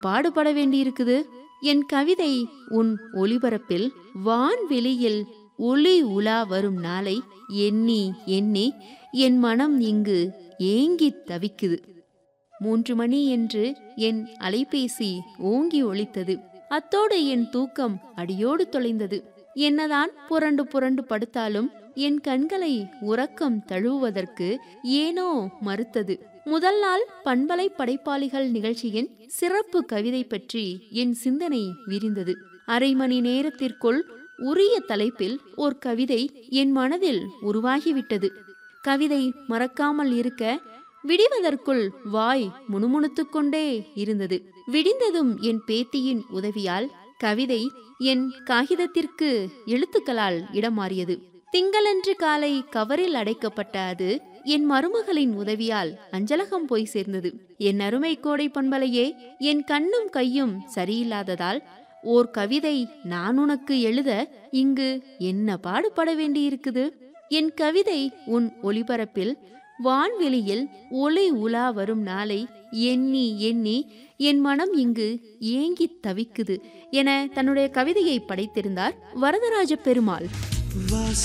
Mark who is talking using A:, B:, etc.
A: பாடுபட வேண்டியிருக்குது என் கவிதை உன் ஒளிபரப்பில் வான்வெளியில் ஒளி உலா வரும் நாளை எண்ணி எண்ணி என் மனம் இங்கு ஏங்கித் தவிக்குது மூன்று மணி என்று என் அலைபேசி ஓங்கி ஒலித்தது அத்தோடு என் தூக்கம் அடியோடு தொலைந்தது என்னதான் புரண்டு புரண்டு படுத்தாலும் என் கண்களை உறக்கம் தழுவுவதற்கு ஏனோ மறுத்தது முதல் நாள் பண்பலை படைப்பாளிகள் நிகழ்ச்சியின் சிறப்பு கவிதை பற்றி என் சிந்தனை விரிந்தது அரை மணி நேரத்திற்குள் உரிய தலைப்பில் ஓர் கவிதை என் மனதில் உருவாகிவிட்டது கவிதை மறக்காமல் இருக்க விடிவதற்குள் வாய் முணுமுணுத்துக் கொண்டே இருந்தது விடிந்ததும் என் பேத்தியின் உதவியால் கவிதை என் காகிதத்திற்கு எழுத்துக்களால் இடம் மாறியது திங்களன்று காலை கவரில் அடைக்கப்பட்ட அது என் மருமகளின் உதவியால் அஞ்சலகம் போய் சேர்ந்தது என் அருமை கோடை பண்பலையே என் கண்ணும் கையும் சரியில்லாததால் ஓர் கவிதை நான் உனக்கு எழுத இங்கு என்ன பாடுபட வேண்டியிருக்குது என் கவிதை உன் ஒளிபரப்பில் வான்வெளியில் ஒளி உலா வரும் நாளை எண்ணி எண்ணி என் மனம் இங்கு ஏங்கித் தவிக்குது என தன்னுடைய கவிதையை படைத்திருந்தார் வரதராஜ பெருமாள்